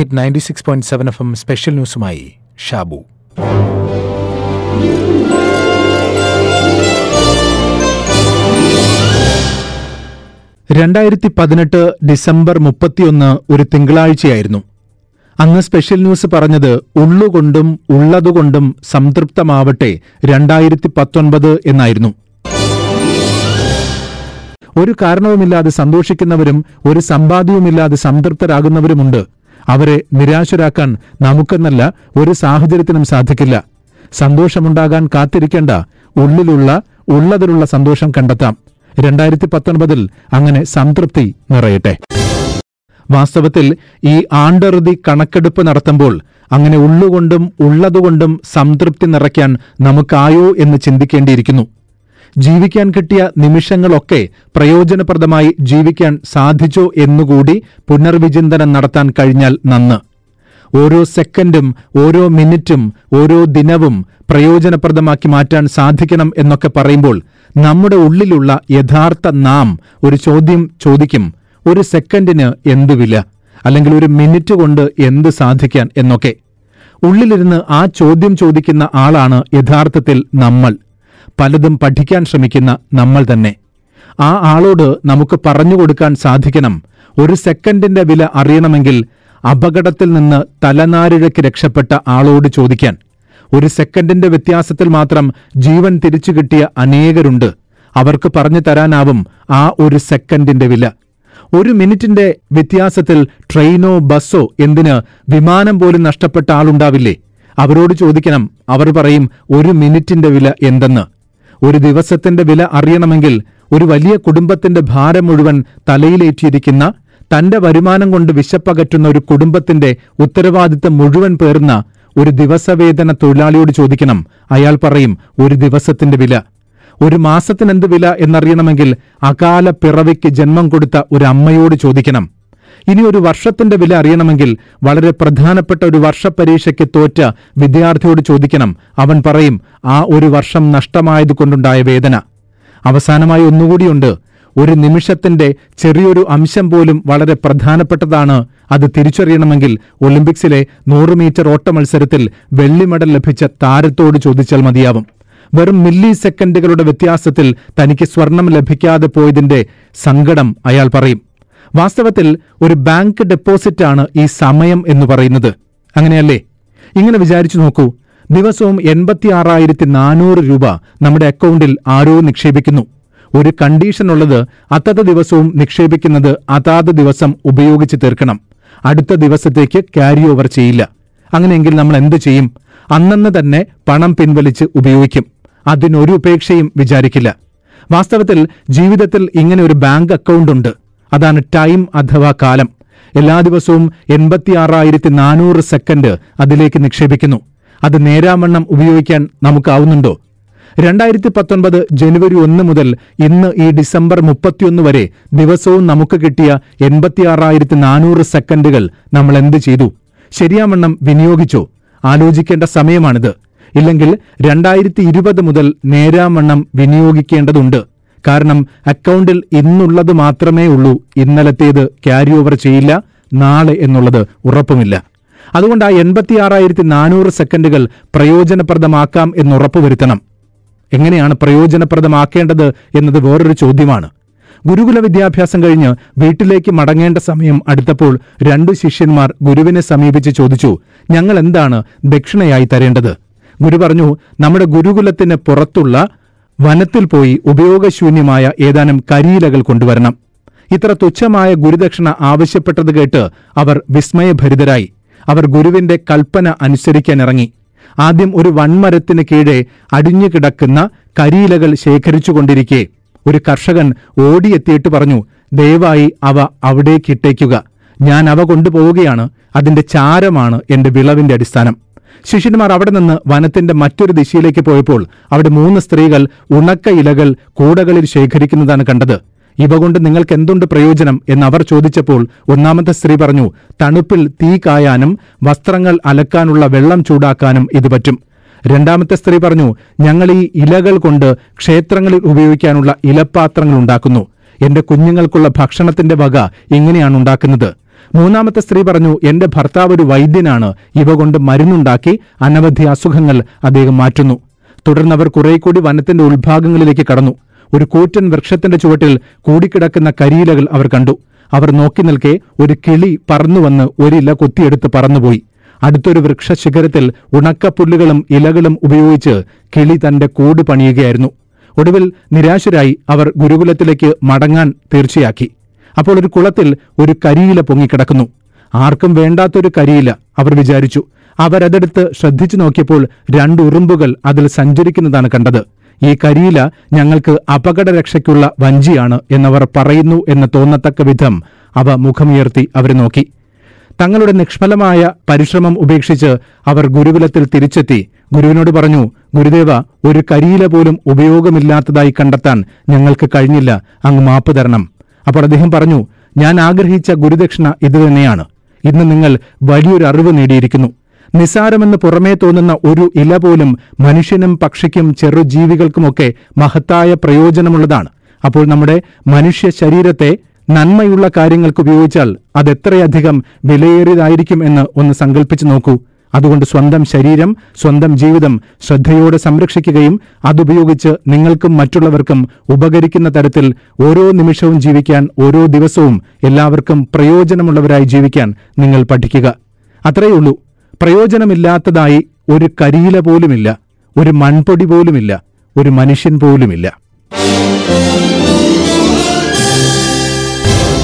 hit ninety six point seven F M special ന്യൂസുമായി ഷാബു രണ്ടായിരത്തി പതിനെട്ട് ഡിസംബർ മുപ്പത്തിയൊന്ന് ഒരു തിങ്കളാഴ്ചയായിരുന്നു അന്ന് സ്പെഷ്യൽ ന്യൂസ് പറഞ്ഞത് ഉള്ളുകൊണ്ടും ഉള്ളതുകൊണ്ടും സംതൃപ്തമാവട്ടെ രണ്ടായിരത്തി പത്തൊൻപത് എന്നായിരുന്നു ഒരു കാരണവുമില്ലാതെ സന്തോഷിക്കുന്നവരും ഒരു സമ്പാദ്യവുമില്ലാതെ സംതൃപ്തരാകുന്നവരുമുണ്ട് അവരെ നിരാശരാക്കാൻ നമുക്കെന്നല്ല ഒരു സാഹചര്യത്തിനും സാധിക്കില്ല സന്തോഷമുണ്ടാകാൻ കാത്തിരിക്കേണ്ട ഉള്ളിലുള്ള ഉള്ളതിലുള്ള സന്തോഷം കണ്ടെത്താം രണ്ടായിരത്തി പത്തൊൻപതിൽ അങ്ങനെ സംതൃപ്തി നിറയട്ടെ വാസ്തവത്തിൽ ഈ ആണ്ടറുതി കണക്കെടുപ്പ് നടത്തുമ്പോൾ അങ്ങനെ ഉള്ളുകൊണ്ടും ഉള്ളതുകൊണ്ടും സംതൃപ്തി നിറയ്ക്കാൻ നമുക്കായോ എന്ന് ചിന്തിക്കേണ്ടിയിരിക്കുന്നു ജീവിക്കാൻ കിട്ടിയ നിമിഷങ്ങളൊക്കെ പ്രയോജനപ്രദമായി ജീവിക്കാൻ സാധിച്ചോ എന്നുകൂടി പുനർവിചിന്തനം നടത്താൻ കഴിഞ്ഞാൽ നന്ന് ഓരോ സെക്കൻഡും ഓരോ മിനിറ്റും ഓരോ ദിനവും പ്രയോജനപ്രദമാക്കി മാറ്റാൻ സാധിക്കണം എന്നൊക്കെ പറയുമ്പോൾ നമ്മുടെ ഉള്ളിലുള്ള യഥാർത്ഥ നാം ഒരു ചോദ്യം ചോദിക്കും ഒരു സെക്കൻഡിന് എന്തു വില അല്ലെങ്കിൽ ഒരു മിനിറ്റ് കൊണ്ട് എന്ത് സാധിക്കാൻ എന്നൊക്കെ ഉള്ളിലിരുന്ന് ആ ചോദ്യം ചോദിക്കുന്ന ആളാണ് യഥാർത്ഥത്തിൽ നമ്മൾ പലതും പഠിക്കാൻ ശ്രമിക്കുന്ന നമ്മൾ തന്നെ ആ ആളോട് നമുക്ക് പറഞ്ഞു കൊടുക്കാൻ സാധിക്കണം ഒരു സെക്കൻഡിന്റെ വില അറിയണമെങ്കിൽ അപകടത്തിൽ നിന്ന് തലനാരിഴയ്ക്ക് രക്ഷപ്പെട്ട ആളോട് ചോദിക്കാൻ ഒരു സെക്കൻഡിന്റെ വ്യത്യാസത്തിൽ മാത്രം ജീവൻ തിരിച്ചു കിട്ടിയ അനേകരുണ്ട് അവർക്ക് പറഞ്ഞു തരാനാവും ആ ഒരു സെക്കൻഡിന്റെ വില ഒരു മിനിറ്റിന്റെ വ്യത്യാസത്തിൽ ട്രെയിനോ ബസ്സോ എന്തിന് വിമാനം പോലും നഷ്ടപ്പെട്ട ആളുണ്ടാവില്ലേ അവരോട് ചോദിക്കണം അവർ പറയും ഒരു മിനിറ്റിന്റെ വില എന്തെന്ന് ഒരു ദിവസത്തിന്റെ വില അറിയണമെങ്കിൽ ഒരു വലിയ കുടുംബത്തിന്റെ ഭാരം മുഴുവൻ തലയിലേറ്റിയിരിക്കുന്ന തന്റെ വരുമാനം കൊണ്ട് വിശപ്പകറ്റുന്ന ഒരു കുടുംബത്തിന്റെ ഉത്തരവാദിത്തം മുഴുവൻ പേർന്ന ഒരു ദിവസവേതന തൊഴിലാളിയോട് ചോദിക്കണം അയാൾ പറയും ഒരു ദിവസത്തിന്റെ വില ഒരു മാസത്തിന് എന്ത് വില എന്നറിയണമെങ്കിൽ അകാല പിറവിക്ക് ജന്മം കൊടുത്ത ഒരു അമ്മയോട് ചോദിക്കണം ഇനി ഒരു വർഷത്തിന്റെ വില അറിയണമെങ്കിൽ വളരെ പ്രധാനപ്പെട്ട ഒരു വർഷപരീക്ഷയ്ക്ക് തോറ്റ വിദ്യാർത്ഥിയോട് ചോദിക്കണം അവൻ പറയും ആ ഒരു വർഷം നഷ്ടമായതുകൊണ്ടുണ്ടായ വേദന അവസാനമായി ഒന്നുകൂടിയുണ്ട് ഒരു നിമിഷത്തിന്റെ ചെറിയൊരു അംശം പോലും വളരെ പ്രധാനപ്പെട്ടതാണ് അത് തിരിച്ചറിയണമെങ്കിൽ ഒളിമ്പിക്സിലെ നൂറ് മീറ്റർ ഓട്ട മത്സരത്തിൽ വെള്ളി മെഡൽ ലഭിച്ച താരത്തോട് ചോദിച്ചാൽ മതിയാവും വെറും മില്ലി സെക്കൻഡുകളുടെ വ്യത്യാസത്തിൽ തനിക്ക് സ്വർണം ലഭിക്കാതെ പോയതിന്റെ സങ്കടം അയാൾ പറയും വാസ്തവത്തിൽ ഒരു ബാങ്ക് ഡെപ്പോസിറ്റാണ് ഈ സമയം എന്ന് പറയുന്നത് അങ്ങനെയല്ലേ ഇങ്ങനെ വിചാരിച്ചു നോക്കൂ ദിവസവും എൺപത്തിയാറായിരത്തി നാനൂറ് രൂപ നമ്മുടെ അക്കൗണ്ടിൽ ആരോ നിക്ഷേപിക്കുന്നു ഒരു കണ്ടീഷൻ ഉള്ളത് അത്തത് ദിവസവും നിക്ഷേപിക്കുന്നത് അതാത് ദിവസം ഉപയോഗിച്ച് തീർക്കണം അടുത്ത ദിവസത്തേക്ക് ക്യാരി ഓവർ ചെയ്യില്ല അങ്ങനെയെങ്കിൽ നമ്മൾ എന്ത് ചെയ്യും അന്നന്ന് തന്നെ പണം പിൻവലിച്ച് ഉപയോഗിക്കും അതിനൊരു ഉപേക്ഷയും വിചാരിക്കില്ല വാസ്തവത്തിൽ ജീവിതത്തിൽ ഇങ്ങനെ ഒരു ബാങ്ക് അക്കൗണ്ട് ഉണ്ട് അതാണ് ടൈം അഥവാ കാലം എല്ലാ ദിവസവും എൺപത്തിയാറായിരത്തി നാനൂറ് സെക്കൻഡ് അതിലേക്ക് നിക്ഷേപിക്കുന്നു അത് നേരാവണ്ണം ഉപയോഗിക്കാൻ നമുക്കാവുന്നുണ്ടോ രണ്ടായിരത്തി പത്തൊൻപത് ജനുവരി ഒന്ന് മുതൽ ഇന്ന് ഈ ഡിസംബർ മുപ്പത്തിയൊന്ന് വരെ ദിവസവും നമുക്ക് കിട്ടിയ എൺപത്തിയാറായിരത്തി നാനൂറ് സെക്കൻഡുകൾ നമ്മൾ എന്ത് ചെയ്തു ശരിയാവണ്ണം വിനിയോഗിച്ചോ ആലോചിക്കേണ്ട സമയമാണിത് ഇല്ലെങ്കിൽ രണ്ടായിരത്തി ഇരുപത് മുതൽ നേരാവണ്ണം വിനിയോഗിക്കേണ്ടതുണ്ട് കാരണം അക്കൗണ്ടിൽ ഇന്നുള്ളത് മാത്രമേ ഉള്ളൂ ഇന്നലത്തേത് ക്യാരി ഓവർ ചെയ്യില്ല നാളെ എന്നുള്ളത് ഉറപ്പുമില്ല അതുകൊണ്ട് ആ എൺപത്തിയാറായിരത്തി നാനൂറ് സെക്കൻഡുകൾ പ്രയോജനപ്രദമാക്കാം എന്നുറപ്പുവരുത്തണം എങ്ങനെയാണ് പ്രയോജനപ്രദമാക്കേണ്ടത് എന്നത് വേറൊരു ചോദ്യമാണ് ഗുരുകുല വിദ്യാഭ്യാസം കഴിഞ്ഞ് വീട്ടിലേക്ക് മടങ്ങേണ്ട സമയം അടുത്തപ്പോൾ രണ്ടു ശിഷ്യന്മാർ ഗുരുവിനെ സമീപിച്ച് ചോദിച്ചു ഞങ്ങൾ എന്താണ് ദക്ഷിണയായി തരേണ്ടത് ഗുരു പറഞ്ഞു നമ്മുടെ ഗുരുകുലത്തിന് പുറത്തുള്ള വനത്തിൽ പോയി ഉപയോഗശൂന്യമായ ഏതാനും കരിയിലകൾ കൊണ്ടുവരണം ഇത്ര തുച്ഛമായ ഗുരുദക്ഷിണ ആവശ്യപ്പെട്ടത് കേട്ട് അവർ വിസ്മയഭരിതരായി അവർ ഗുരുവിന്റെ കൽപ്പന അനുസരിക്കാനിറങ്ങി ആദ്യം ഒരു വൻമരത്തിന് കീഴെ അടിഞ്ഞു കിടക്കുന്ന കരിയിലകൾ ശേഖരിച്ചുകൊണ്ടിരിക്കെ ഒരു കർഷകൻ ഓടിയെത്തിയിട്ട് പറഞ്ഞു ദയവായി അവ അവിടേക്കിട്ടേക്കുക ഞാൻ അവ കൊണ്ടുപോവുകയാണ് അതിന്റെ ചാരമാണ് എന്റെ വിളവിന്റെ അടിസ്ഥാനം ശിഷ്യന്മാർ അവിടെ നിന്ന് വനത്തിന്റെ മറ്റൊരു ദിശയിലേക്ക് പോയപ്പോൾ അവിടെ മൂന്ന് സ്ത്രീകൾ ഉണക്ക ഇലകൾ കൂടകളിൽ ശേഖരിക്കുന്നതാണ് കണ്ടത് ഇവ കൊണ്ട് നിങ്ങൾക്ക് എന്തുണ്ട് പ്രയോജനം എന്ന് അവർ ചോദിച്ചപ്പോൾ ഒന്നാമത്തെ സ്ത്രീ പറഞ്ഞു തണുപ്പിൽ തീ കായാനും വസ്ത്രങ്ങൾ അലക്കാനുള്ള വെള്ളം ചൂടാക്കാനും ഇത് പറ്റും രണ്ടാമത്തെ സ്ത്രീ പറഞ്ഞു ഞങ്ങൾ ഈ ഇലകൾ കൊണ്ട് ക്ഷേത്രങ്ങളിൽ ഉപയോഗിക്കാനുള്ള ഇലപ്പാത്രങ്ങൾ ഉണ്ടാക്കുന്നു എന്റെ കുഞ്ഞുങ്ങൾക്കുള്ള ഭക്ഷണത്തിന്റെ വക ഇങ്ങനെയാണ് ഉണ്ടാക്കുന്നത് മൂന്നാമത്തെ സ്ത്രീ പറഞ്ഞു എന്റെ ഭർത്താവ് ഒരു വൈദ്യനാണ് ഇവ കൊണ്ട് മരുന്നുണ്ടാക്കി അനവധി അസുഖങ്ങൾ അദ്ദേഹം മാറ്റുന്നു തുടർന്ന് അവർ കുറെ കൂടി വനത്തിന്റെ ഉൾഭാഗങ്ങളിലേക്ക് കടന്നു ഒരു കൂറ്റൻ വൃക്ഷത്തിന്റെ ചുവട്ടിൽ കൂടിക്കിടക്കുന്ന കരിയിലകൾ അവർ കണ്ടു അവർ നോക്കി നിൽക്കെ ഒരു കിളി പറന്നുവന്ന് ഒരില കൊത്തിയെടുത്ത് പറന്നുപോയി അടുത്തൊരു വൃക്ഷശിഖരത്തിൽ ഉണക്കപ്പുല്ലുകളും ഇലകളും ഉപയോഗിച്ച് കിളി തന്റെ കൂട് പണിയുകയായിരുന്നു ഒടുവിൽ നിരാശരായി അവർ ഗുരുകുലത്തിലേക്ക് മടങ്ങാൻ തീർച്ചയാക്കി അപ്പോൾ ഒരു കുളത്തിൽ ഒരു കരിയില പൊങ്ങിക്കിടക്കുന്നു ആർക്കും വേണ്ടാത്തൊരു കരിയില അവർ വിചാരിച്ചു അവരതെടുത്ത് ശ്രദ്ധിച്ചു നോക്കിയപ്പോൾ രണ്ട് ഉറുമ്പുകൾ അതിൽ സഞ്ചരിക്കുന്നതാണ് കണ്ടത് ഈ കരിയില ഞങ്ങൾക്ക് അപകടരക്ഷയ്ക്കുള്ള വഞ്ചിയാണ് എന്നവർ പറയുന്നു എന്ന് തോന്നത്തക്ക വിധം അവ മുഖമുയർത്തി അവരെ നോക്കി തങ്ങളുടെ നിഷ്ഫലമായ പരിശ്രമം ഉപേക്ഷിച്ച് അവർ ഗുരുകുലത്തിൽ തിരിച്ചെത്തി ഗുരുവിനോട് പറഞ്ഞു ഗുരുദേവ ഒരു കരിയില പോലും ഉപയോഗമില്ലാത്തതായി കണ്ടെത്താൻ ഞങ്ങൾക്ക് കഴിഞ്ഞില്ല അങ്ങ് മാപ്പ് തരണം അപ്പോൾ അദ്ദേഹം പറഞ്ഞു ഞാൻ ആഗ്രഹിച്ച ഗുരുദക്ഷിണ ഇതുതന്നെയാണ് ഇന്ന് നിങ്ങൾ വലിയൊരു അറിവ് നേടിയിരിക്കുന്നു നിസാരമെന്ന് പുറമേ തോന്നുന്ന ഒരു ഇല പോലും മനുഷ്യനും പക്ഷിക്കും ചെറുജീവികൾക്കുമൊക്കെ മഹത്തായ പ്രയോജനമുള്ളതാണ് അപ്പോൾ നമ്മുടെ മനുഷ്യ ശരീരത്തെ നന്മയുള്ള കാര്യങ്ങൾക്ക് ഉപയോഗിച്ചാൽ അതെത്രയധികം വിലയേറിയതായിരിക്കും എന്ന് ഒന്ന് സങ്കല്പിച്ചു നോക്കൂ അതുകൊണ്ട് സ്വന്തം ശരീരം സ്വന്തം ജീവിതം ശ്രദ്ധയോടെ സംരക്ഷിക്കുകയും അതുപയോഗിച്ച് നിങ്ങൾക്കും മറ്റുള്ളവർക്കും ഉപകരിക്കുന്ന തരത്തിൽ ഓരോ നിമിഷവും ജീവിക്കാൻ ഓരോ ദിവസവും എല്ലാവർക്കും പ്രയോജനമുള്ളവരായി ജീവിക്കാൻ നിങ്ങൾ പഠിക്കുക അത്രയുള്ളൂ പ്രയോജനമില്ലാത്തതായി ഒരു കരിയില പോലുമില്ല ഒരു മൺപൊടി പോലുമില്ല ഒരു മനുഷ്യൻ പോലുമില്ല